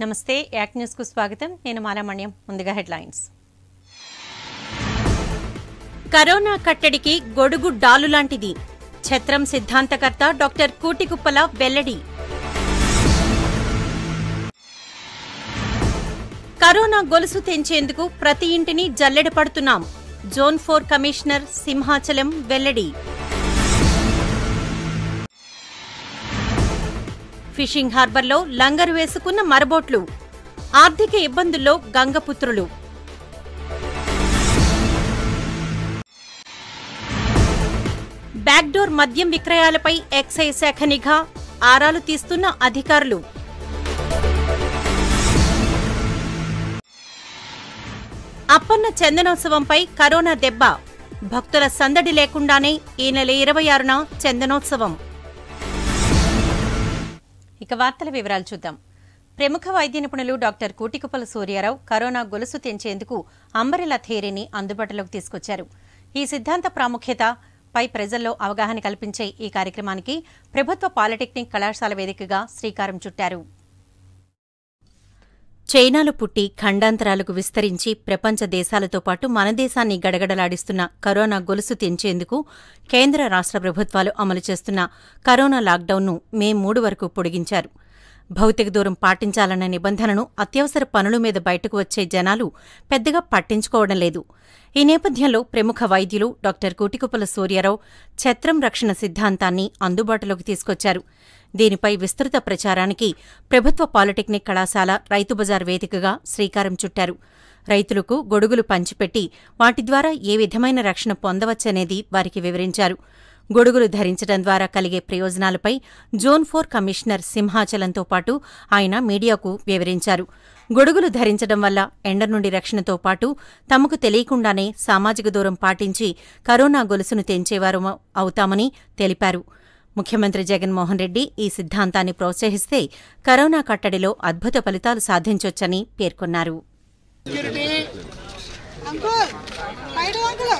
నమస్తే యాక్ న్యూస్ కు స్వాగతం నేను మాలామణ్యం ముందుగా హెడ్లైన్స్ కరోనా కట్టడికి గొడుగు డాలు లాంటిది ఛత్రం సిద్ధాంతకర్త డాక్టర్ కూటికుప్పల వెల్లడి కరోనా గొలుసు తెంచేందుకు ప్రతి ఇంటిని జల్లెడ పడుతున్నాం జోన్ ఫోర్ కమిషనర్ సింహాచలం వెల్లడి ఫిషింగ్ హార్బర్లో లంగరు వేసుకున్న మరబోట్లు ఆర్థిక ఇబ్బందుల్లో గంగపుత్రులు బ్యాక్డోర్ మద్యం విక్రయాలపై ఎక్సైజ్ శాఖ నిఘా ఆరాలు తీస్తున్న అధికారులు అప్పన్న చందనోత్సవంపై కరోనా దెబ్బ భక్తుల సందడి లేకుండానే ఈ నెల ఇరవై ఆరున చందనోత్సవం ఇక వార్తల వివరాలు చూద్దాం ప్రముఖ వైద్య నిపుణులు డాక్టర్ కూటికుప్పల సూర్యారావు కరోనా గొలుసు తెంచేందుకు అంబరెలా థియరీని అందుబాటులోకి తీసుకొచ్చారు ఈ సిద్ధాంత ప్రాముఖ్యత పై ప్రజల్లో అవగాహన కల్పించే ఈ కార్యక్రమానికి ప్రభుత్వ పాలిటెక్నిక్ కళాశాల వేదికగా శ్రీకారం చుట్టారు చైనాలో పుట్టి ఖండాంతరాలకు విస్తరించి ప్రపంచ దేశాలతో పాటు మన దేశాన్ని గడగడలాడిస్తున్న కరోనా గొలుసు తెంచేందుకు కేంద్ర రాష్ట్ర ప్రభుత్వాలు అమలు చేస్తున్న కరోనా లాక్డౌన్ను మే మూడు వరకు పొడిగించారు భౌతిక దూరం పాటించాలన్న నిబంధనను అత్యవసర పనుల మీద బయటకు వచ్చే జనాలు పెద్దగా పట్టించుకోవడం లేదు ఈ నేపథ్యంలో ప్రముఖ వైద్యులు డాక్టర్ కూటికుప్పల సూర్యారావు ఛత్రం రక్షణ సిద్ధాంతాన్ని అందుబాటులోకి తీసుకొచ్చారు దీనిపై విస్తృత ప్రచారానికి ప్రభుత్వ పాలిటెక్నిక్ కళాశాల రైతు బజార్ వేదికగా శ్రీకారం చుట్టారు రైతులకు గొడుగులు పంచిపెట్టి వాటి ద్వారా ఏ విధమైన రక్షణ పొందవచ్చనేది వారికి వివరించారు గొడుగులు ధరించడం ద్వారా కలిగే ప్రయోజనాలపై జోన్ ఫోర్ కమిషనర్ సింహాచలంతో పాటు ఆయన మీడియాకు వివరించారు గొడుగులు ధరించడం వల్ల ఎండ నుండి రక్షణతో పాటు తమకు తెలియకుండానే సామాజిక దూరం పాటించి కరోనా గొలుసును తెంచేవారు అవుతామని తెలిపారు ముఖ్యమంత్రి జగన్మోహన్ రెడ్డి ఈ సిద్ధాంతాన్ని ప్రోత్సహిస్తే కరోనా కట్టడిలో అద్భుత ఫలితాలు సాధించొచ్చని పేర్కొన్నారు అంకుల్ బయట అంకుల్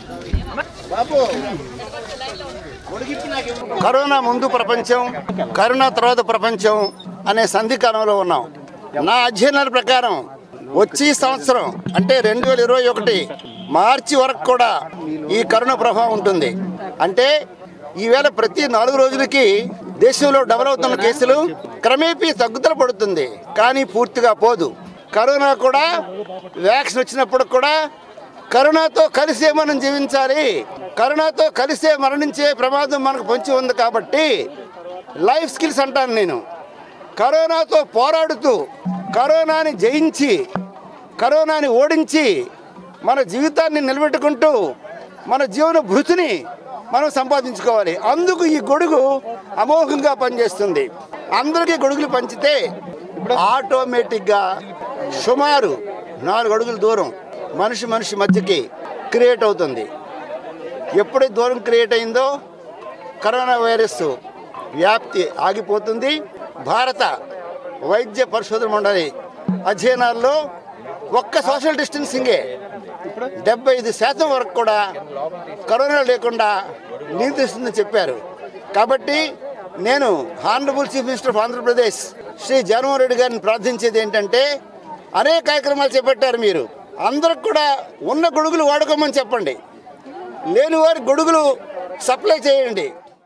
కరోనా ముందు ప్రపంచం కరోనా తర్వాత ప్రపంచం అనే సంధికాలంలో ఉన్నాం నా అధ్యయనాల ప్రకారం వచ్చే సంవత్సరం అంటే రెండు వేల ఇరవై ఒకటి మార్చి వరకు కూడా ఈ కరోనా ప్రభావం ఉంటుంది అంటే ఈవేళ ప్రతి నాలుగు రోజులకి దేశంలో డబల్ అవుతున్న కేసులు క్రమేపీ తగ్గుదల పడుతుంది కానీ పూర్తిగా పోదు కరోనా కూడా వ్యాక్సిన్ వచ్చినప్పుడు కూడా కరోనాతో కలిసే మనం జీవించాలి కరోనాతో కలిసే మరణించే ప్రమాదం మనకు పొంచి ఉంది కాబట్టి లైఫ్ స్కిల్స్ అంటాను నేను కరోనాతో పోరాడుతూ కరోనాని జయించి కరోనాని ఓడించి మన జీవితాన్ని నిలబెట్టుకుంటూ మన జీవన భృతిని మనం సంపాదించుకోవాలి అందుకు ఈ గొడుగు అమోఘంగా పనిచేస్తుంది అందరికీ గొడుగులు పంచితే ఆటోమేటిక్గా సుమారు నాలుగు అడుగుల దూరం మనిషి మనిషి మధ్యకి క్రియేట్ అవుతుంది ఎప్పుడైతే దూరం క్రియేట్ అయిందో కరోనా వైరస్ వ్యాప్తి ఆగిపోతుంది భారత వైద్య పరిశోధన మండలి అధ్యయనాల్లో ఒక్క సోషల్ డిస్టెన్సింగే డెబ్బై ఐదు శాతం వరకు కూడా కరోనా లేకుండా నియంత్రిస్తుందని చెప్పారు కాబట్టి నేను honourable chief minister of Andhra Pradesh Shri Jaganmohan Reddy గారిని ప్రార్థించేది ఏంటంటే అనేక కార్యక్రమాలు చేపట్టారు మీరు అందరికి కూడా ఉన్న గొడుగులు వాడుకోమని చెప్పండి లేని వారి గొడుగులు సప్లై చేయండి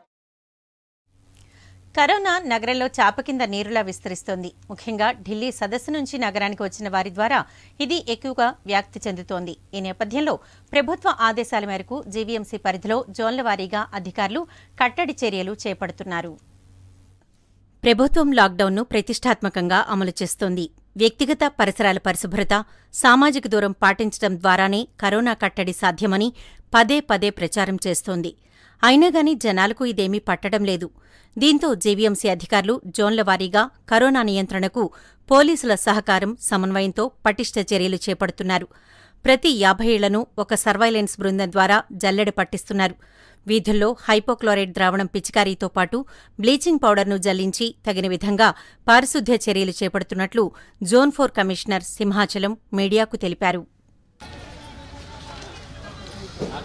కరోనా నగరంలో చాప కింద నీరులా విస్తరిస్తోంది ముఖ్యంగా ఢిల్లీ సదస్సు నుంచి నగరానికి వచ్చిన వారి ద్వారా ఇది ఎక్కువగా వ్యాప్తి చెందుతోంది ఈ నేపథ్యంలో ప్రభుత్వ ఆదేశాల మేరకు జీవీఎంసీ పరిధిలో జోన్ల వారీగా అధికారులు కట్టడి చర్యలు చేపడుతున్నారు ప్రభుత్వం లాక్డౌన్ను ప్రతిష్టాత్మకంగా అమలు చేస్తోంది వ్యక్తిగత పరిసరాల పరిశుభ్రత సామాజిక దూరం పాటించడం ద్వారానే కరోనా కట్టడి సాధ్యమని పదే పదే ప్రచారం చేస్తోంది అయినా గాని జనాలకు ఇదేమీ పట్టడం లేదు దీంతో జీవీఎంసీ అధికారులు జోన్ల వారీగా కరోనా నియంత్రణకు పోలీసుల సహకారం సమన్వయంతో పటిష్ట చర్యలు చేపడుతున్నారు ప్రతి యాభై ఏళ్లను ఒక సర్వైలెన్స్ బృందం ద్వారా జల్లెడ పట్టిస్తున్నారు వీధుల్లో హైపోక్లోరైడ్ ద్రావణం పిచికారీతో పాటు బ్లీచింగ్ పౌడర్ను జల్లించి తగిన విధంగా పారిశుద్ధ్య చర్యలు చేపడుతున్నట్లు జోన్ ఫోర్ కమిషనర్ సింహాచలం మీడియాకు తెలిపారు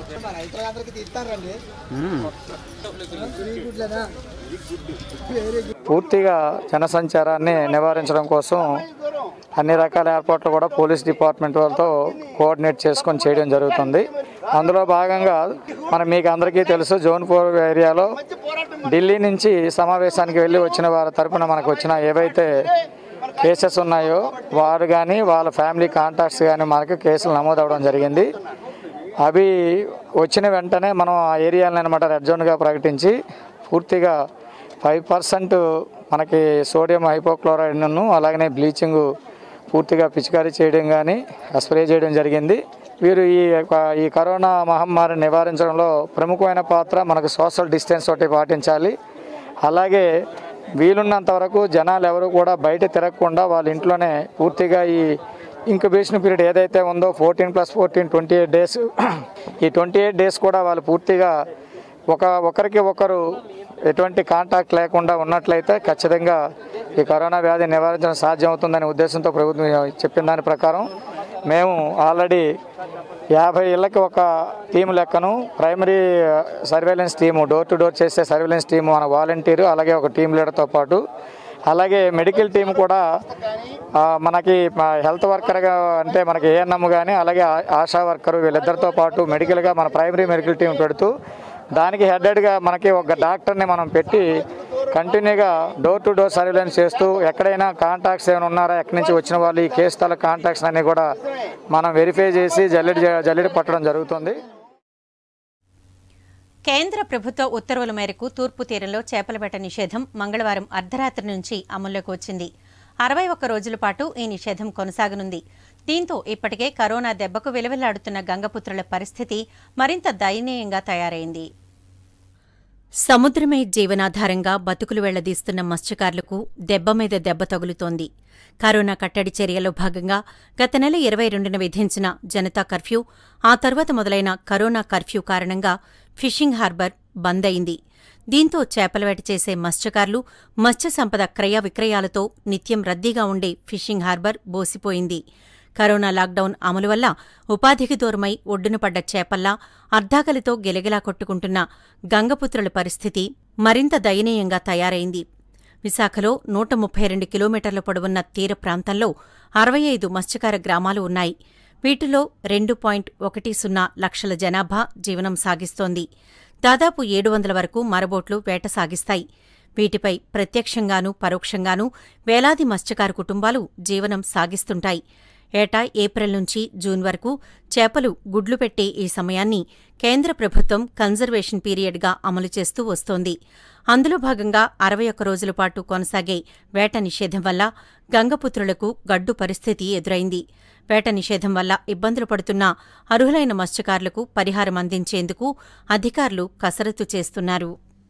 పూర్తిగా జనసంచారాన్ని నివారించడం కోసం అన్ని రకాల ఏర్పాట్లు కూడా పోలీస్ డిపార్ట్మెంట్ వాళ్ళతో కోఆర్డినేట్ చేసుకొని చేయడం జరుగుతుంది అందులో భాగంగా మనం మీకు అందరికీ తెలుసు జోన్ ఫోర్ ఏరియాలో ఢిల్లీ నుంచి సమావేశానికి వెళ్ళి వచ్చిన వారి తరపున మనకు వచ్చిన ఏవైతే కేసెస్ ఉన్నాయో వారు కానీ వాళ్ళ ఫ్యామిలీ కాంటాక్ట్స్ కానీ మనకి కేసులు నమోదవడం జరిగింది అవి వచ్చిన వెంటనే మనం ఆ ఏరియాలను అనమాట రెడ్ జోన్గా ప్రకటించి పూర్తిగా ఫైవ్ పర్సెంట్ మనకి సోడియం హైపోక్లోరైడ్ను అలాగనే బ్లీచింగ్ పూర్తిగా పిచికారీ చేయడం కానీ స్ప్రే చేయడం జరిగింది వీరు ఈ యొక్క- ఈ కరోనా మహమ్మారిని నివారించడంలో ప్రముఖమైన పాత్ర మనకు సోషల్ డిస్టెన్స్ ఒకటి పాటించాలి అలాగే వీలున్నంత వరకు జనాలు ఎవరు కూడా బయట తిరగకుండా వాళ్ళ ఇంట్లోనే పూర్తిగా ఈ ఇంక్యుబేషన్ పీరియడ్ ఏదైతే ఉందో fourteen plus fourteen twenty eight days ఈ ట్వంటీ ఎయిట్ డేస్ కూడా వాళ్ళు పూర్తిగా ఒక ఒకరికి ఒకరు ఎటువంటి కాంటాక్ట్ లేకుండా ఉన్నట్లయితే ఖచ్చితంగా ఈ కరోనా వ్యాధి నివారించడం సాధ్యమవుతుందనే ఉద్దేశంతో ప్రభుత్వం చెప్పిన దాని ప్రకారం మేము ఆల్రెడీ యాభై ఇళ్ళకి ఒక టీం లెక్కను primary surveillance team door to door చేసే సర్వేలెన్స్ టీము మన వాలంటీరు అలాగే ఒక టీం లీడర్తో పాటు అలాగే మెడికల్ టీం కూడా ఆ, మనకి మా హెల్త్ వర్కర్గా అంటే మనకి ఏఎన్ఎం కానీ అలాగే ఆ- ఆశా వర్కర్ వీళ్ళిద్దరితో పాటు మెడికల్గా మన ప్రైమరీ మెడికల్ టీం పెడుతూ దానికి హెడెడ్గా మనకి ఒక డాక్టర్ని మనం పెట్టి కంటిన్యూగా డోర్ టు డోర్ సర్వేలెన్స్ చేస్తూ ఎక్కడైనా కాంటాక్ట్స్ ఏమైనా ఉన్నారా ఎక్కడి నుంచి వచ్చిన వాళ్ళు ఈ కేసు తల కాంటాక్ట్స్ అన్ని కూడా మనం వెరిఫై చేసి జల్లెడి చే- జల్లెడి పట్టడం జరుగుతుంది కేంద్ర ప్రభుత్వ ఉత్తర్వుల మేరకు తూర్పు తీరంలో చేపల వేట నిషేధం మంగళవారం అర్ధరాత్రి నుంచి అమల్లోకి వచ్చింది అరవై ఒక్క రోజుల పాటు ఈ నిషేధం కొనసాగనుంది దీంతో ఇప్పటికే కరోనా దెబ్బకు విలవిల్లాడుతున్న గంగపుత్రుల పరిస్థితి మరింత దయనీయంగా తయారైంది సముద్రమే జీవనాధారంగా బతుకులు వెళ్లదీస్తున్న మత్స్యకారులకు దెబ్బ మీద దెబ్బ తగులుతోంది కరోనా కట్టడి చర్యలో భాగంగా గత నెల ఇరవై రెండున విధించిన జనతా కర్ఫ్యూ ఆ తర్వాత మొదలైన కరోనా కర్ఫ్యూ కారణంగా ఫిషింగ్ హార్బర్ బంద్ అయింది దీంతో చేపలవేట చేసే మత్స్యకారులు మత్స్య సంపద క్రయ విక్రయాలతో నిత్యం రద్దీగా ఉండే ఫిషింగ్ హార్బర్ బోసిపోయింది కరోనా లాక్డౌన్ అమలు వల్ల ఉపాధికి దూరమై ఒడ్డున పడ్డ చేపల్లా అర్ధాకలితో గెలగెలా కొట్టుకుంటున్న గంగపుత్రుల పరిస్థితి మరింత దయనీయంగా తయారైంది విశాఖలో నూట ముప్పై రెండు కిలోమీటర్ల పొడవున్న తీర ప్రాంతంలో అరవై ఐదు మత్స్యకార గ్రామాలు ఉన్నాయి వీటిలో రెండు పాయింట్ ఒకటి సున్నా లక్షల జనాభా జీవనం సాగిస్తోంది దాదాపు ఏడు వందల వరకు మరబోట్లు వేట సాగిస్తాయి వీటిపై ప్రత్యక్షంగానూ పరోక్షంగానూ వేలాది మత్స్యకార కుటుంబాలు జీవనం సాగిస్తుంటాయి ఏటా ఏప్రిల్ నుంచి జూన్ వరకు చేపలు గుడ్లు పెట్టే ఈ సమయాన్ని కేంద్ర ప్రభుత్వం కన్జర్వేషన్ పీరియడ్గా అమలు చేస్తూ వస్తోంది అందులో భాగంగా అరవై ఒక్క రోజుల పాటు కొనసాగే వేట నిషేధం వల్ల గంగపుత్రులకు గడ్డు పరిస్థితి ఎదురైంది వేట నిషేధం వల్ల ఇబ్బందులు పడుతున్న అర్హులైన మత్స్యకారులకు పరిహారం అందించేందుకు అధికారులు కసరత్తు చేస్తున్నారు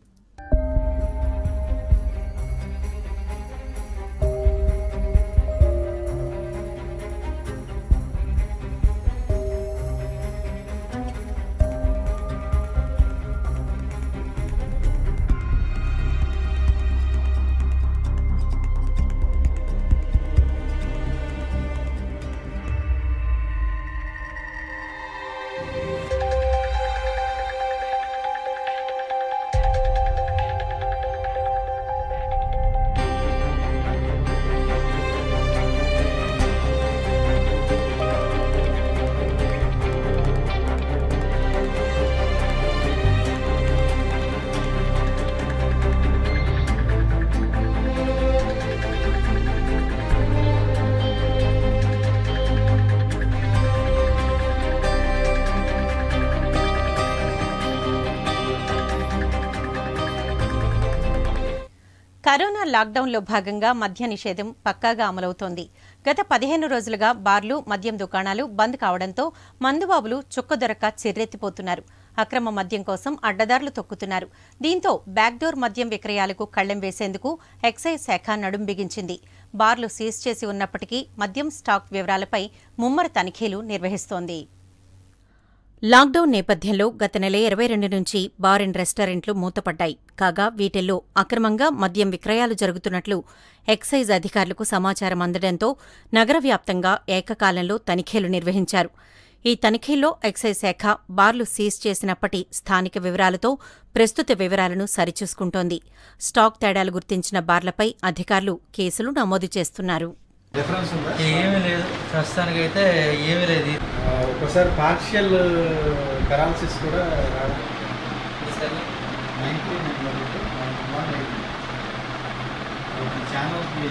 కరోనా లాక్డౌన్లో భాగంగా మద్య నిషేధం పక్కాగా అమలవుతోంది గత పదిహేను రోజులుగా బార్లు మద్యం దుకాణాలు బంద్ కావడంతో మందుబాబులు చుక్క దొరక్క చిర్రెత్తిపోతున్నారు అక్రమ మద్యం కోసం అడ్డదారులు తొక్కుతున్నారు దీంతో బ్యాక్డోర్ మద్యం విక్రయాలకు కళ్లెం వేసేందుకు ఎక్సైజ్ శాఖ నడుం బిగించింది బార్లు సీజ్ చేసి ఉన్నప్పటికీ మద్యం స్టాక్ వివరాలపై ముమ్మర తనిఖీలు నిర్వహిస్తోంది లాక్డౌన్ నేపథ్యంలో గత నెల ఇరవై రెండు నుంచి బార్ అండ్ రెస్టారెంట్లు మూతపడ్డాయి కాగా వీటిల్లో అక్రమంగా మద్యం విక్రయాలు జరుగుతున్నట్లు ఎక్సైజ్ అధికారులకు సమాచారం అందడంతో నగర వ్యాప్తంగా ఏకకాలంలో తనిఖీలు నిర్వహించారు ఈ తనిఖీల్లో ఎక్సైజ్ శాఖ బార్లు సీజ్ చేసినప్పటి స్థానిక వివరాలతో ప్రస్తుత వివరాలను సరిచూసుకుంటోంది స్టాక్ తేడాలు గుర్తించిన బార్లపై అధికారులు కేసులు నమోదు చేస్తున్నారు డిఫరెన్స్ ఉందా ఏమీ లేదు ప్రస్తుతానికి అయితే ఏమీ లేదు ఆ, ఒక్కోసారి పార్షియల్ పెరాలసిస్ కూడా రావడం ఛానల్కి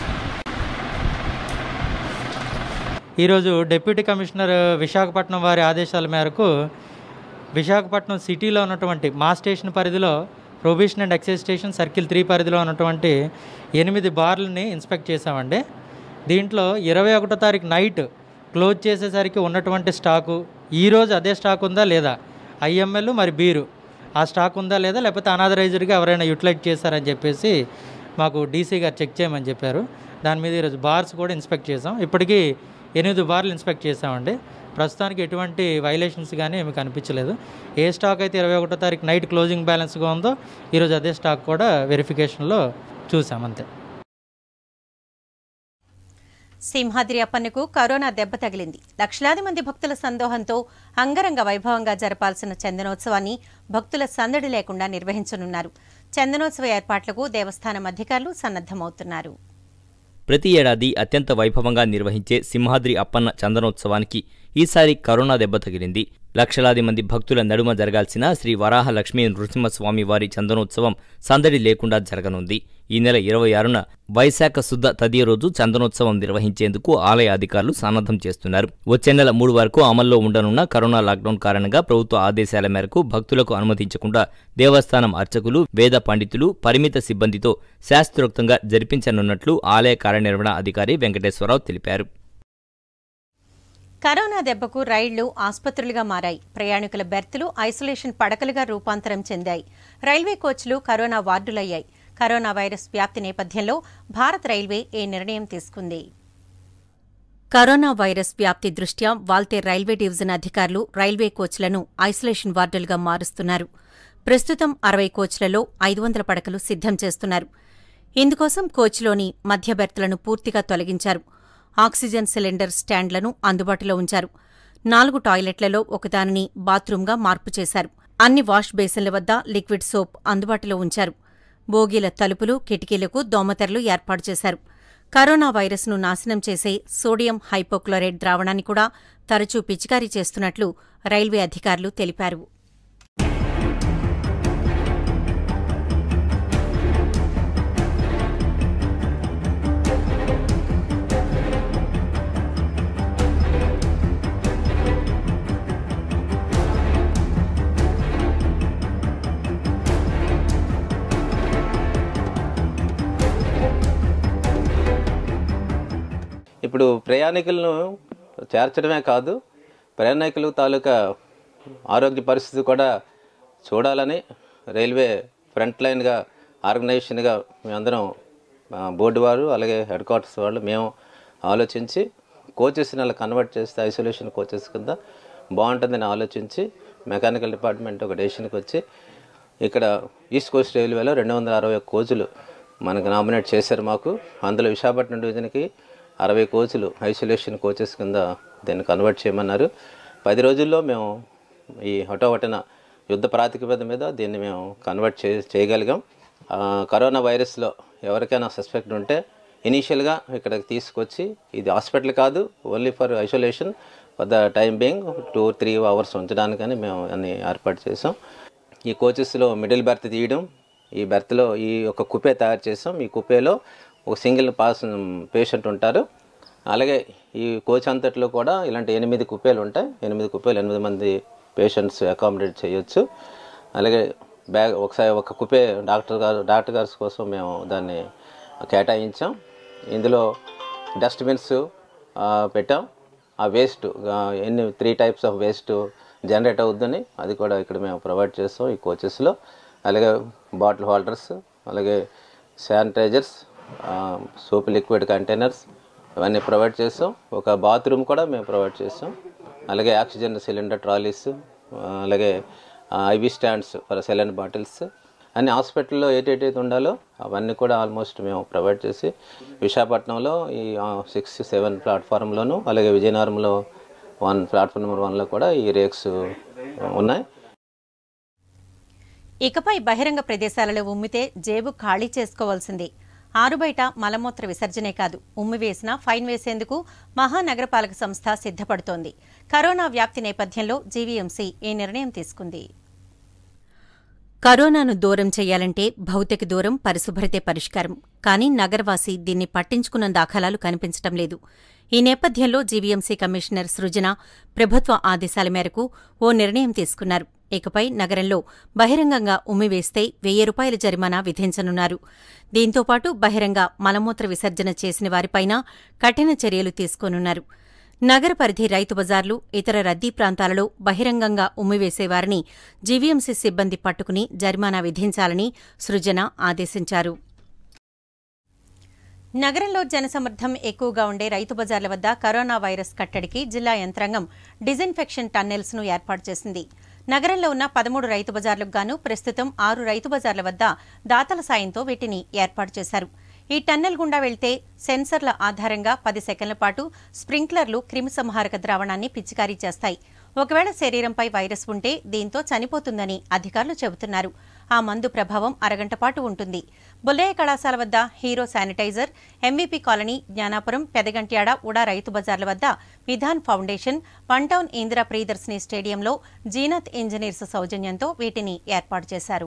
ఈరోజు డిప్యూటీ కమిషనర్ విశాఖపట్నం వారి ఆదేశాల మేరకు విశాఖపట్నం సిటీలో ఉన్నటువంటి మా స్టేషన్ పరిధిలో prohibition and excise station circle three పరిధిలో ఉన్నటువంటి ఎనిమిది బార్లని ఇన్స్పెక్ట్ చేశామండి దీంట్లో ఇరవై ఒకటో తారీఖు నైట్ క్లోజ్ చేసేసరికి ఉన్నటువంటి స్టాకు ఈరోజు అదే స్టాక్ ఉందా లేదా ఐఎంఎల్ మరి బీరు ఆ స్టాక్ ఉందా లేదా లేకపోతే అనాథరైజర్గా ఎవరైనా యూటిలైజ్ చేశారని చెప్పేసి మాకు డీసీ గారు చెక్ చేయమని చెప్పారు దాని మీద ఈరోజు బార్స్ కూడా ఇన్స్పెక్ట్ చేసాం ఇప్పటికీ ఎనిమిది బార్లు ఇన్స్పెక్ట్ చేసామండి ప్రస్తుతానికి ఎటువంటి వైలేషన్స్ కానీ ఏమి కనిపించలేదు ఏ స్టాక్ అయితే ఇరవై ఒకటో తారీఖు నైట్ క్లోజింగ్ బ్యాలెన్స్గా ఉందో ఈరోజు అదే స్టాక్ కూడా వెరిఫికేషన్లో చూసాం అంతే సింహాద్రి అప్పన్నకు కరోనా దెబ్బ తగిలింది లక్షలాది మంది భక్తుల సందోహంతో అంగరంగ వైభవంగా జరపాల్సిన చందనోత్సవాన్ని భక్తుల సందడి లేకుండా నిర్వహించనున్నారు చందనోత్సవ ఏర్పాట్లకు దేవస్థానం అధికారులు సన్నద్దమవుతున్నారు ప్రతి ఏడాది అత్యంత వైభవంగా నిర్వహించే సింహాద్రి అప్పన్న చందనోత్సవానికి ఈసారి కరోనా దెబ్బ తగిలింది లక్షలాది మంది భక్తుల నడుమ జరగాల్సిన శ్రీ వరాహ లక్ష్మీ నృసింహస్వామి వారి చందనోత్సవం సందడి లేకుండా జరగనుంది ఈ నెల ఇరవై ఆరున వైశాఖ శుద్ధ తదియ రోజు చందనోత్సవం నిర్వహించేందుకు ఆలయ అధికారులు సన్నద్ధం చేస్తున్నారు వచ్చే నెల మూడు వరకు అమల్లో ఉండనున్న కరోనా లాక్డౌన్ కారణంగా ప్రభుత్వ ఆదేశాల మేరకు భక్తులకు అనుమతించకుండా దేవస్థానం అర్చకులు వేద పండితులు పరిమిత సిబ్బందితో శాస్త్రోక్తంగా జరిపించనున్నట్లు ఆలయ కార్యనిర్వహణ అధికారి వెంకటేశ్వరరావు తెలిపారు కరోనా దెబ్బకు రైళ్లు ఆసుపత్రులుగా మారాయి ప్రయాణికుల బెర్తులు ఐసోలేషన్ పడకలుగా రూపాంతరం చెందాయి రైల్వే కోచ్లు కరోనా వార్డులయ్యాయి కరోనా వైరస్ వ్యాప్తి నేపథ్యంలో భారత్ రైల్వే ఈ నిర్ణయం తీసుకుంది కరోనా వైరస్ వ్యాప్తి దృష్ట్యా వాల్తేర్ రైల్వే డివిజన్ అధికారులు రైల్వే కోచ్లను ఐసోలేషన్ వార్డులుగా మారుస్తున్నారు ప్రస్తుతం అరవై కోచ్లలో ఐదు వందల పడకలు సిద్ధం చేస్తున్నారు ఇందుకోసం కోచ్లోని మధ్య బెర్తులను పూర్తిగా తొలగించారు ఆక్సిజన్ సిలిండర్ స్టాండ్లను అందుబాటులో ఉంచారు నాలుగు టాయిలెట్లలో ఒకదానిని బాత్రూంగా మార్పు చేశారు అన్ని వాష్ బేసిన్ల వద్ద లిక్విడ్ సోప్ అందుబాటులో ఉంచారు బోగీల తలుపులు కిటికీలకు దోమతెరలు ఏర్పాటు చేశారు కరోనా వైరస్ను నాశనం చేసే సోడియం హైపోక్లోరైడ్ ద్రావణాన్ని కూడా తరచూ పిచికారీ చేస్తున్నట్లు రైల్వే అధికారులు తెలిపారు ఇప్పుడు ప్రయాణికులను చేర్చడమే కాదు ప్రయాణికులు తాలూకా ఆరోగ్య పరిస్థితి కూడా చూడాలని రైల్వే ఫ్రంట్ లైన్గా ఆర్గనైజేషన్గా మేమందరం ఆ, బోర్డు వారు అలాగే హెడ్ క్వార్టర్స్ వాళ్ళు మేము ఆలోచించి కోచెస్ని అలా కన్వర్ట్ చేస్తే ఐసోలేషన్ కోచెస్ కింద బాగుంటుందని ఆలోచించి మెకానికల్ డిపార్ట్మెంట్ ఒక డెసిషన్కి వచ్చి ఇక్కడ ఈస్ట్ కోస్ట్ రైల్వేలో రెండు వందల అరవై ఒక్క కోచులు మనకు నామినేట్ చేశారు మాకు అందులో విశాఖపట్నం డివిజన్కి అరవై కోచులు ఐసోలేషన్ కోచెస్ కింద దీన్ని కన్వర్ట్ చేయమన్నారు పది రోజుల్లో మేము ఈ హఠోవటన యుద్ధ ప్రాతిపద మీద దీన్ని మేము కన్వర్ట్ చే చేయగలిగాం ఆ, కరోనా వైరస్లో ఎవరికైనా సస్పెక్ట్ ఉంటే ఇనీషియల్గా ఇక్కడికి తీసుకొచ్చి ఇది హాస్పిటల్ కాదు only for isolation for the time being two three hours ఉంచడానికని మేము అన్ని ఏర్పాటు చేసాం ఈ కోచెస్లో మిడిల్ బెర్త్ తీయడం ఈ బెర్త్లో ఈ ఒక కుపే తయారు చేసాం ఈ కుపేలో ఒక సింగిల్ పాస్ పేషెంట్ ఉంటారు అలాగే ఈ కోచ్ అంతట్లో కూడా ఇలాంటి ఎనిమిది కుప్పేలు ఉంటాయి ఎనిమిది కుప్పేలు ఎనిమిది మంది పేషెంట్స్ అకామిడేట్ చేయొచ్చు అలాగే బ్యాగ్ ఒకసారి ఒక కుపే డాక్టర్ గారు డాక్టర్ గారి కోసం మేము దాన్ని కేటాయించాం ఇందులో డస్ట్బిన్స్ పెట్టాం ఆ వేస్ట్ ఎన్ని three types of waste generate అవుద్దని అది కూడా ఇక్కడ మేము ప్రొవైడ్ చేస్తాం ఈ కోచెస్లో అలాగే బాటిల్ హోల్డర్స్ అలాగే శానిటైజర్స్ సోప్ లిక్విడ్ కంటైనర్స్ ఇవన్నీ ప్రొవైడ్ చేస్తాం ఒక బాత్రూమ్ కూడా మేము ప్రొవైడ్ చేస్తాం అలాగే ఆక్సిజన్ సిలిండర్ ట్రాలీస్ అలాగే IV stands for saline bottles అన్ని హాస్పిటల్లో ఏటేటైతే ఉండాలో అవన్నీ కూడా ఆల్మోస్ట్ మేము ప్రొవైడ్ చేసి విశాఖపట్నంలో ఈ సిక్స్ సెవెన్ ప్లాట్ఫారంలోను అలాగే విజయనగరంలో వన్ ప్లాట్ఫామ్ నెంబర్ వన్లో కూడా ఈ రేక్స్ ఉన్నాయి ఇకపై బహిరంగ ప్రదేశాలలో ఉమ్మితే జేబు ఖాళీ చేసుకోవాల్సిందే ఆరుబయట మలమూత్ర విసర్జనే కాదు ఉమ్మి వేసినా ఫైన్ వేసేందుకు మహానగరపాలక సంస్థ సిద్ధపడుతోంది కరోనా వ్యాప్తి నేపథ్యంలో జీవీఎంసీ ఈ నిర్ణయం తీసుకుంది కరోనాను దూరం చేయాలంటే భౌతిక దూరం పరిశుభ్రతే పరిష్కారం కానీ నగరవాసి దీన్ని పట్టించుకున్న దాఖలాలు కనిపించటం లేదు ఈ నేపథ్యంలో జీవీఎంసీ కమిషనర్ సృజన ప్రభుత్వ ఆదేశాల మేరకు ఓ నిర్ణయం తీసుకున్నారు ఇకపై నగరంలో బహిరంగంగా ఉమ్మివేస్తే వెయ్యి రూపాయల జరిమానా విధించనున్నారు దీంతోపాటు బహిరంగ మలమూత్ర విసర్జన చేసిన వారిపైన కఠిన చర్యలు తీసుకోనున్నారు నగర పరిధి రైతు బజార్లు ఇతర రద్దీ ప్రాంతాలలో బహిరంగంగా ఉమ్మివేసేవారిని జీవీఎంసీ సిబ్బంది పట్టుకుని జరిమానా విధించాలని సృజన ఆదేశించారు నగరంలో జనసమర్థం ఎక్కువగా ఉండే రైతు బజార్ల వద్ద కరోనా వైరస్ కట్టడికి జిల్లా యంత్రాంగం డిజిన్ఫెక్షన్ టన్నెల్స్ ను ఏర్పాటు చేసింది నగరంలో ఉన్న పదమూడు రైతు బజార్లకు గాను ప్రస్తుతం ఆరు రైతు బజార్ల వద్ద దాతల సాయంతో వీటిని ఏర్పాటు చేశారు ఈ టన్నెల్ గుండా వెళ్తే సెన్సర్ల ఆధారంగా పది సెకండ్ల పాటు స్ప్రింక్లర్లు క్రిమిసంహారక ద్రావణాన్ని పిచికారీ చేస్తాయి ఒకవేళ శరీరంపై వైరస్ ఉంటే దీంతో చనిపోతుందని అధికారులు చెబుతున్నారు ఆ మందు ప్రభావం అరగంట పాటు ఉంటుంది బుల్లయ్య కళాశాల వద్ద Hero sanitiser MVP colony Gnanapuram Pedagantyada UDA రైతు బజార్ల వద్ద Vidhan foundation one town Indira Priyadarshini స్టేడియంలో జీనత్ ఇంజనీర్స్ సౌజన్యంతో వీటిని ఏర్పాటు చేశారు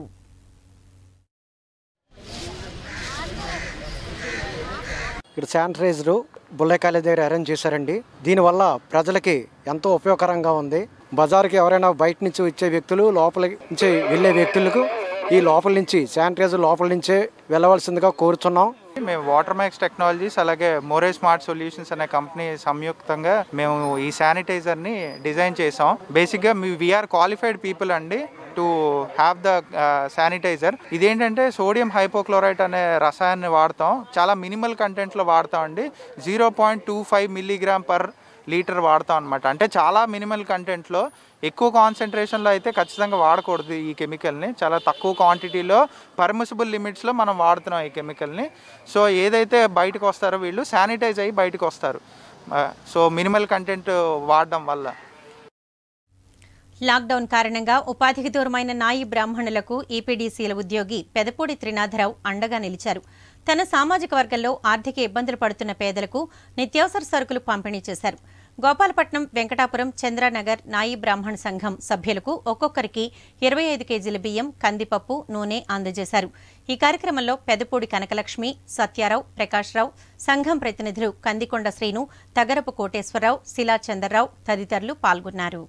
ఇక్కడ శానిటైజరు బుల్లయ్య కాలేజ్ దగ్గర అరేంజ్ చేశారండి దీనివల్ల ప్రజలకి ఎంతో ఉపయోగకరంగా ఉంది బజార్కి ఎవరైనా బయట నుంచి వచ్చే వ్యక్తులు లోపల నుంచి వెళ్ళే వ్యక్తులకు ఈ లోపల నుంచి శానిటైజర్ లోపల నుంచే వెళ్ళవలసిందిగా కోరుతున్నాం మేము వాటర్ మ్యాక్స్ టెక్నాలజీస్ అలాగే మోరే స్మార్ట్ సొల్యూషన్స్ అనే కంపెనీ సంయుక్తంగా మేము ఈ శానిటైజర్ ని డిజైన్ చేసాం బేసిక్ గా మీ వీఆర్ క్వాలిఫైడ్ పీపుల్ అండి టు హ్యావ్ ద శానిటైజర్ ఇదేంటంటే సోడియం హైపోక్లోరైట్ అనే రసాయనాన్ని వాడతాం చాలా మినిమల్ కంటెంట్లో వాడతాం అండి zero point two five milligram per litre వాడతాం అనమాట అంటే చాలా మినిమల్ కంటెంట్లో ఎక్కువ కాన్సన్ట్రేషన్లో అయితే ఖచ్చితంగా వాడకూడదు ఈ కెమికల్ని చాలా తక్కువ క్వాంటిటీలో పర్మిసిబుల్ లిమిట్స్లో మనం వాడుతున్నాం ఈ కెమికల్ని సో ఏదైతే బయటకు వస్తారో వీళ్ళు శానిటైజ్ అయ్యి బయటకు వస్తారు సో మినిమల్ కంటెంట్ వాడడం వల్ల లాక్డౌన్ కారణంగా ఉపాధికి దూరమైన నాయి బ్రాహ్మణులకు ఈపీడీసీల ఉద్యోగి పెదపూడి త్రినాథరావు అండగా నిలిచారు తన సామాజిక వర్గంలో ఆర్థిక ఇబ్బందులు పడుతున్న పేదలకు నిత్యావసర సరుకులు పంపిణీ చేశారు గోపాలపట్నం వెంకటాపురం చంద్రనగర్ నాయి బ్రాహ్మణ సంఘం సభ్యులకు ఒక్కొక్కరికి ఇరవై ఐదు కేజీల బియ్యం కందిపప్పు నూనె అందజేశారు ఈ కార్యక్రమంలో పెదపూడి కనకలక్ష్మి సత్యారావు ప్రకాశ్రావు సంఘం ప్రతినిధులు కందికొండ శ్రీను తగరపు కోటేశ్వరరావు శిలా చంద్రరావు తదితరులు పాల్గొన్నారు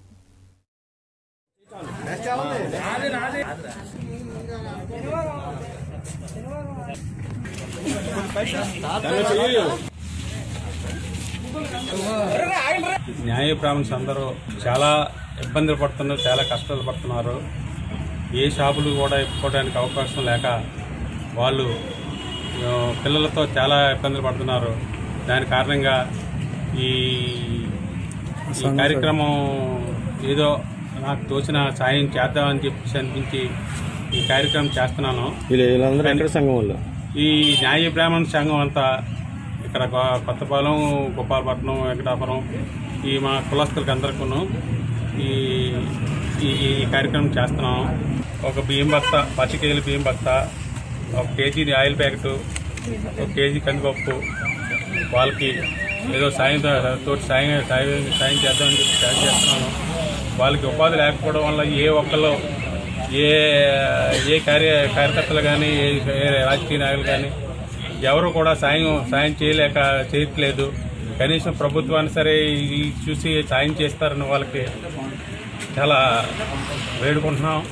న్యాయ బ్రాహ్మణ్స్ అందరూ చాలా ఇబ్బందులు పడుతున్నారు చాలా కష్టాలు పడుతున్నారు ఏ షాపులు కూడా ఇప్పుకోవడానికి అవకాశం లేక వాళ్ళు ఆ, పిల్లలతో చాలా ఇబ్బందులు పడుతున్నారు దాని కారణంగా ఈ ఈ కార్యక్రమం ఏదో నాకు తోచిన సాయం చేద్దామని చెప్పేసి అనిపించి ఈ కార్యక్రమం చేస్తున్నాను వీళ్ళందరూ ఎక్కడ సంఘం వాళ్ళు ఈ న్యాయ బ్రాహ్మణ సంఘం అంతా ఇక్కడ కొ- కొత్తపాలెం గోపాలపట్నం వెంకటాపురం ఈ మా కులస్తులకి అందరికీ ఈ ఈ ఈ కార్యక్రమం చేస్తున్నాం ఒక బియ్యం బస్తా పచ్చి కేజీల బియ్యం బస్తా ఒక కేజీ ఆయిల్ ప్యాకెట్ ఒక కేజీ కందిపప్పు వాళ్ళకి ఏదో సాయం తోటి సాయం సాయం సాయం చేద్దామని చెప్పి సాయం చేస్తున్నాను వాళ్ళకి ఉపాధి లేకపోవడం వల్ల ఏ ఒక్కళ్ళు ఏ ఏ కార్య కార్యకర్తలు కానీ ఏ ఏ రాజకీయ నాయకులు కానీ ఎవరు కూడా సాయం సాయం చేయలేక చేయట్లేదు కనీసం ప్రభుత్వాన్ని సరే ఇది చూసి సాయం చేస్తారని వాళ్ళకి చాలా వేడుకుంటున్నాం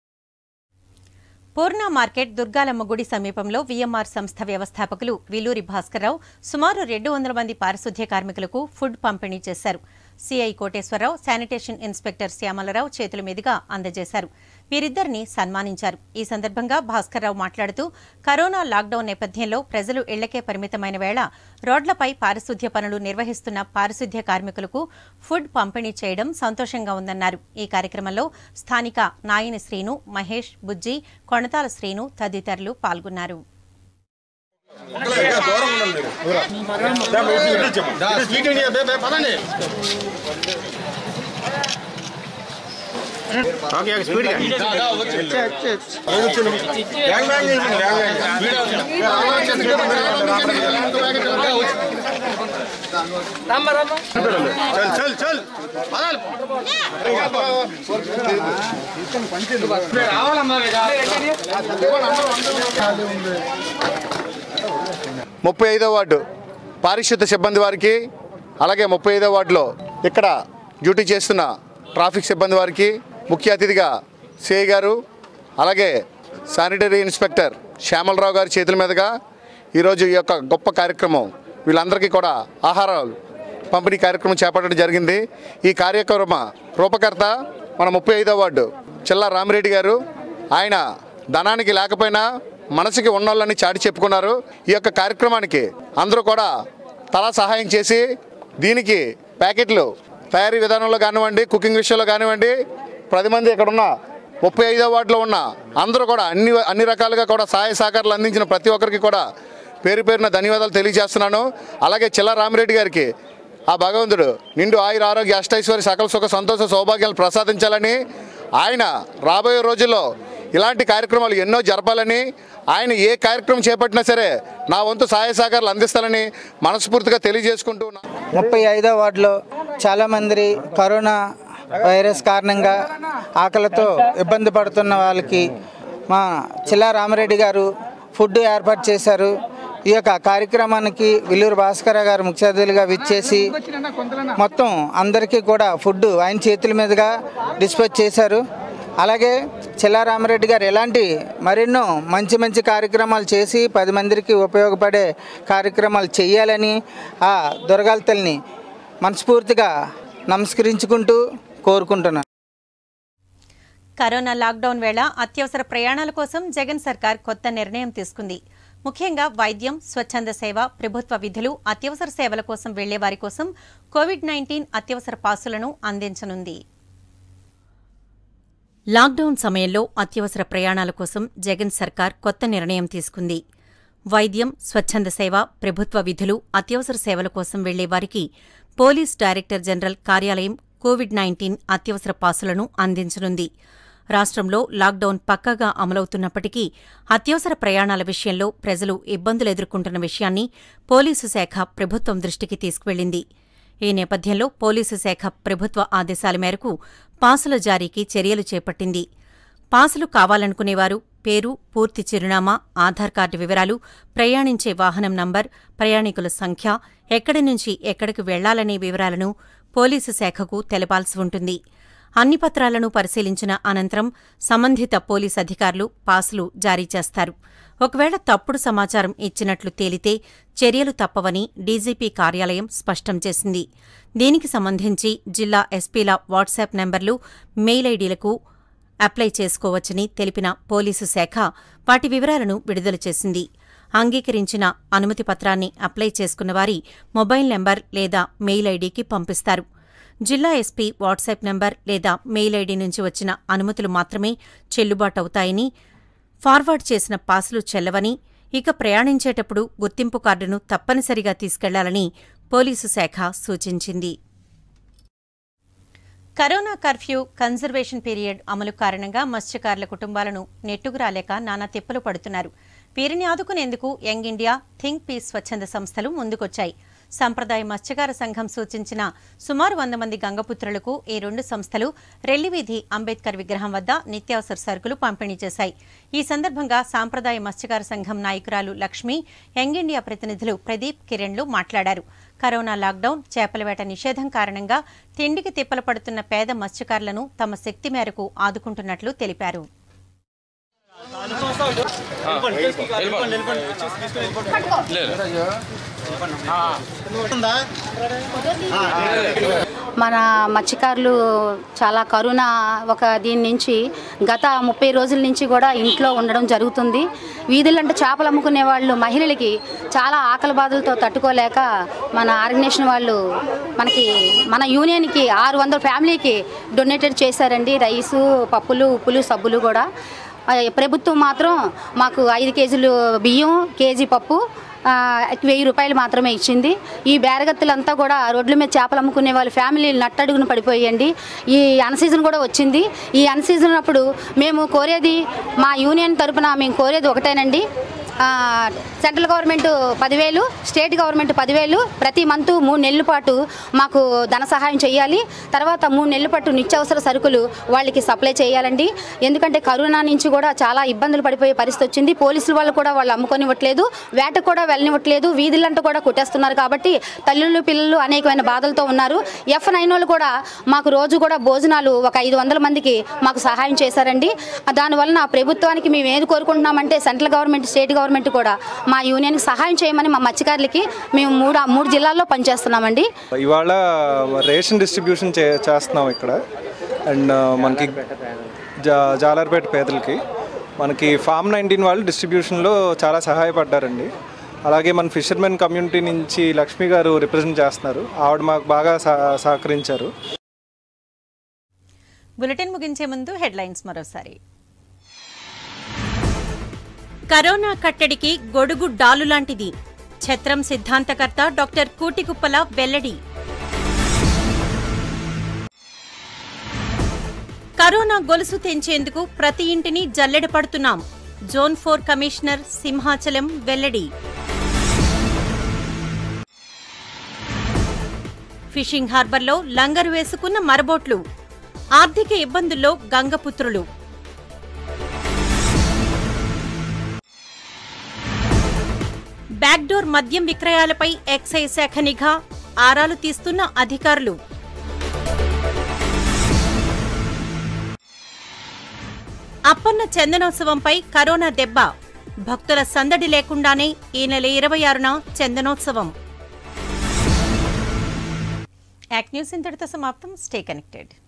పూర్ణ మార్కెట్ దుర్గాలమ్మ గుడి సమీపంలో వీఎంఆర్ సంస్థ వ్యవస్థాపకులు విలూరి భాస్కర్రావు సుమారు రెండు వందల మంది పారిశుద్ధ్య కార్మికులకు ఫుడ్ పంపిణీ చేశారు CI Koteswara Rao sanitation inspector Shyamala Rao చేతుల మీదుగా అందజేశారు వీరిద్దరిని సన్మానించారు ఈ సందర్భంగా భాస్కర్రావు మాట్లాడుతూ కరోనా లాక్డౌన్ నేపథ్యంలో ప్రజలు ఇళ్లకే పరిమితమైన వేళ రోడ్లపై పారిశుద్ధ్య పనులు నిర్వహిస్తున్న పారిశుద్ధ్య కార్మికులకు ఫుడ్ పంపిణీ చేయడం సంతోషంగా ఉందన్నారు ఈ కార్యక్రమంలో స్థానిక నాయని శ్రీను మహేష్ బుజ్జి కొణతాల శ్రీను తదితరులు పాల్గొన్నారు ఓకే స్పీడ్ చల్ చల్ చల్ ముప్పై ఐదో వార్డు పారిశుద్ధ సిబ్బంది వారికి అలాగే ముప్పై ఐదో వార్డులో ఇక్కడ డ్యూటీ చేస్తున్న ట్రాఫిక్ సిబ్బంది వారికి ముఖ్య అతిథిగా సిఐ గారు అలాగే శానిటరీ ఇన్స్పెక్టర్ శ్యామలరావు గారి చేతుల మీదుగా ఈరోజు ఈ యొక్క గొప్ప కార్యక్రమం వీళ్ళందరికీ కూడా ఆహారాలు పంపిణీ కార్యక్రమం చేపట్టడం జరిగింది ఈ కార్యక్రమ రూపకర్త మన ముప్పై ఐదో వార్డు చిల్లా రామిరెడ్డి గారు ఆయన ధనానికి లేకపోయినా మనసుకి ఉన్నోళ్ళని చాటి చెప్పుకున్నారు ఈ యొక్క కార్యక్రమానికి అందరూ కూడా తలా సహాయం చేసి దీనికి ప్యాకెట్లు తయారీ విధానంలో కానివ్వండి కుకింగ్ విషయంలో కానివ్వండి పది మంది ఇక్కడ ఉన్న ముప్పై ఐదో వార్డులో ఉన్న అందరూ కూడా అన్ని అన్ని రకాలుగా కూడా సహాయ సహకారాలు అందించిన ప్రతి ఒక్కరికి కూడా పేరు పేరున ధన్యవాదాలు తెలియజేస్తున్నాను అలాగే చిల్ల రామిరెడ్డి గారికి ఆ భగవంతుడు నిండు ఆయుర ఆరోగ్య అష్టైశ్వర్య సకల సుఖ సంతోష సౌభాగ్యాలు ప్రసాదించాలని ఆయన రాబోయే రోజుల్లో ఇలాంటి కార్యక్రమాలు ఎన్నో జరపాలని ఆయన ఏ కార్యక్రమం చేపట్టినా సరే నా వంతు సహాయ సహకారాలు అందిస్తానని మనస్ఫూర్తిగా తెలియజేసుకుంటూ ఉన్నాను. ముప్పై ఐదో వార్డులో చాలామంది కరోనా వైరస్ కారణంగా ఆకలితో ఇబ్బంది పడుతున్న వాళ్ళకి మా చిల్లా రామరెడ్డి గారు ఫుడ్ ఏర్పాటు చేశారు ఈ యొక్క కార్యక్రమానికి విల్లూరు భాస్కర గారు ముఖ్య అతిథులుగా విచ్చేసి మొత్తం అందరికీ కూడా ఫుడ్ ఆయన చేతుల మీదుగా డిస్పాచ్ చేశారు అలాగే చిల్లారామరెడ్డి గారు ఎలాంటి మరెన్నో మంచి మంచి కార్యక్రమాలు చేసి పది మందికి ఉపయోగపడే కార్యక్రమాలు చేయాలని ఆ దుర్గాల తల్లిని మనస్ఫూర్తిగా నమస్కరించుకుంటూ కోరుకుంటున్నాను కరోనా లాక్డౌన్ వేళ అత్యవసర ప్రయాణాల కోసం జగన్ సర్కార్ కొత్త నిర్ణయం తీసుకుంది ముఖ్యంగా వైద్యం స్వచ్ఛంద సేవ ప్రభుత్వ విధులు అత్యవసర సేవల కోసం వెళ్లే వారి కోసం కోవిడ్ నైన్టీన్ అత్యవసర పాసులను అందించనుంది లాక్డౌన్ సమయంలో అత్యవసర ప్రయాణాల కోసం జగన్ సర్కార్ కొత్త నిర్ణయం తీసుకుంది వైద్యం స్వచ్ఛంద సేవ ప్రభుత్వ విధులు అత్యవసర సేవల కోసం వెళ్లే వారికి పోలీస్ డైరెక్టర్ జనరల్ కార్యాలయం కోవిడ్ నైన్టీన్ అత్యవసర పాసులను అందించనుంది రాష్ట్రంలో లాక్డౌన్ పక్కాగా అమలవుతున్నప్పటికీ అత్యవసర ప్రయాణాల విషయంలో ప్రజలు ఇబ్బందులు ఎదుర్కొంటున్న విషయాన్ని పోలీసు శాఖ ప్రభుత్వం దృష్టికి తీసుకువెళ్లింది ఈ నేపథ్యంలో పోలీసు శాఖ ప్రభుత్వ ఆదేశాల మేరకు పాసుల జారీకి చర్యలు చేపట్టింది పాసులు కావాలనుకునేవారు పేరు పూర్తి చిరునామా ఆధార్ కార్డు వివరాలు ప్రయాణించే వాహనం నంబర్ ప్రయాణికుల సంఖ్య ఎక్కడి నుంచి ఎక్కడికి వెళ్లాలనే వివరాలను పోలీసు శాఖకు తెలపాల్సి ఉంటుంది అన్ని పత్రాలను పరిశీలించిన అనంతరం సంబంధిత పోలీస్ అధికారులు పాసులు జారీ చేస్తారు ఒకవేళ తప్పుడు సమాచారం ఇచ్చినట్లు తేలితే చర్యలు తప్పవని డీజీపీ కార్యాలయం స్పష్టం చేసింది దీనికి సంబంధించి జిల్లా ఎస్పీల వాట్సాప్ నెంబర్లు మెయిల్ ఐడీలకు అప్లై చేసుకోవచ్చని తెలిపిన పోలీసు శాఖ వాటి వివరాలను విడుదల చేసింది అంగీకరించిన అనుమతి పత్రాన్ని అప్లై చేసుకున్న వారి మొబైల్ నెంబర్ లేదా మెయిల్ ఐడీకి పంపిస్తారు జిల్లా ఎస్పీ వాట్సాప్ నంబర్ లేదా మెయిల్ ఐడీ నుంచి వచ్చిన అనుమతులు మాత్రమే చెల్లుబాటవుతాయని ఫార్వర్డ్ చేసిన పాసులు చెల్లవని ఇక ప్రయాణించేటప్పుడు గుర్తింపు కార్డును తప్పనిసరిగా తీసుకెళ్లాలని పోలీసు శాఖ సూచించింది కరోనా కర్ఫ్యూ కన్జర్వేషన్ పీరియడ్ అమలు కారణంగా మత్స్యకారుల కుటుంబాలను నెట్టుకు రాలేక నానా తిప్పలు పడుతున్నారు వీరిని ఆదుకునేందుకు యంగ్ ఇండియా థింక్ పీస్ స్వచ్ఛంద సంస్థలు ముందుకొచ్చాయి సంప్రదాయ మత్స్యకార సంఘం సూచించిన సుమారు వంద మంది గంగపుత్రులకు ఈ రెండు సంస్థలు రెల్లివీధి అంబేద్కర్ విగ్రహం వద్ద నిత్యావసర సరుకులు పంపిణీ చేశాయి ఈ సందర్భంగా సాంప్రదాయ మత్స్యకార సంఘం నాయకురాలు లక్ష్మి యంగ్ ఇండియా ప్రతినిధులు ప్రదీప్ కిరణ్లు మాట్లాడారు కరోనా లాక్డౌన్ చేపల వేట నిషేధం కారణంగా తిండికి తిప్పలు పడుతున్న పేద మత్స్యకారులను తమ శక్తి మేరకు ఆదుకుంటున్నట్లు తెలిపారు మన మత్స్యకారులు చాలా కరోనా ఒక దీని నుంచి గత ముప్పై రోజుల నుంచి కూడా ఇంట్లో ఉండడం జరుగుతుంది వీధులంటే చేపలు అమ్ముకునే వాళ్ళు మహిళలకి చాలా ఆకలి బాధలతో తట్టుకోలేక మన ఆర్గనైజేషన్ వాళ్ళు మనకి మన యూనియన్కి ఆరు వందల ఫ్యామిలీకి డొనేటెడ్ చేశారండి రైసు పప్పులు ఉప్పులు సబ్బులు కూడా ఆ, ప్రభుత్వం మాత్రం మాకు ఐదు కేజీలు బియ్యం కేజీ పప్పు ఆ, వెయ్యి రూపాయలు మాత్రమే ఇచ్చింది ఈ బేరగత్తులంతా కూడా రోడ్ల మీద చేపలు అమ్ముకునే వాళ్ళ ఫ్యామిలీలు నట్టడుగున పడిపోయండి ఈ అన్ సీజన్ కూడా వచ్చింది ఈ అన్ సీజన్ అప్పుడు మేము కోరేది మా యూనియన్ తరపున మేము కోరేది ఒకటేనండి ఆ, సెంట్రల్ గవర్నమెంట్ పదివేలు స్టేట్ గవర్నమెంట్ పదివేలు ప్రతి మంత్ మూడు నెలల పాటు మాకు ధన సహాయం చేయాలి తర్వాత మూడు నెలల పాటు నిత్యావసర సరుకులు వాళ్ళకి సప్లై చేయాలండి ఎందుకంటే కరోనా నుంచి కూడా చాలా ఇబ్బందులు పడిపోయే పరిస్థితి వచ్చింది పోలీసుల వాళ్ళు కూడా వాళ్ళు అమ్ముకొనివ్వట్లేదు వేటకు కూడా వెళ్ళనివ్వట్లేదు వీధులంటూ కూడా కొట్టేస్తున్నారు కాబట్టి తల్లులు పిల్లలు అనేకమైన బాధలతో ఉన్నారు ఎఫ్ నైన్ వాళ్ళు కూడా మాకు రోజు కూడా భోజనాలు ఒక ఐదు వందల మందికి మాకు సహాయం చేశారండి దానివలన ప్రభుత్వానికి మేము ఏది కోరుకుంటున్నామంటే సెంట్రల్ గవర్నమెంట్ స్టేట్ గవర్నమెంట్ కూడా మా యూనియన్కి సహాయం చేయమని మా మత్స్యకారులకి మేము మూడు మూడు జిల్లాల్లో పనిచేస్తున్నామండి ఇవాళ రేషన్ డిస్ట్రిబ్యూషన్ చే చేస్తున్నాం ఇక్కడ అండ్ మనకి జా జాలర్పేట పేదలకి మనకి ఫామ్ నైన్టీన్ వాళ్ళు డిస్ట్రిబ్యూషన్లో చాలా సహాయపడ్డారండి అలాగే మన ఫిషర్మెన్ కమ్యూనిటీ నుంచి లక్ష్మి గారు రిప్రజెంట్ చేస్తున్నారు ఆవిడ మాకు బాగా సహ- సహకరించారు బులెటిన్ ముగించే ముందు హెడ్లైన్స్ మరోసారి కరోనా కట్టడికి గొడుగు డాలు లాంటిది ఛత్రం సిద్ధాంతకర్త డాక్టర్ కూటికుప్పల వెల్లడి కరోనా గొలుసు తెంచేందుకు ప్రతి ఇంటిని జల్లెడ పడుతున్నాం జోన్ ఫోర్ కమిషనర్ సింహాచలం వెల్లడి ఫిషింగ్ హార్బర్లో లంగరు వేసుకున్న మరబోట్లు ఆర్థిక ఇబ్బందుల్లో గంగపుత్రులు బ్యాక్డోర్ మద్యం విక్రయాలపై ఎక్సైజ్ శాఖ నిఘా ఆరాలు తీస్తున్న అధికారులు అప్పన్న చందనోత్సవంపై కరోనా దెబ్బ భక్తుల సందడి లేకుండానే ఈ నెల ఇరవై ఆరున చందనోత్సవం యాక్ న్యూస్ ఇంతటితో సమాప్తం స్టే కనెక్టెడ్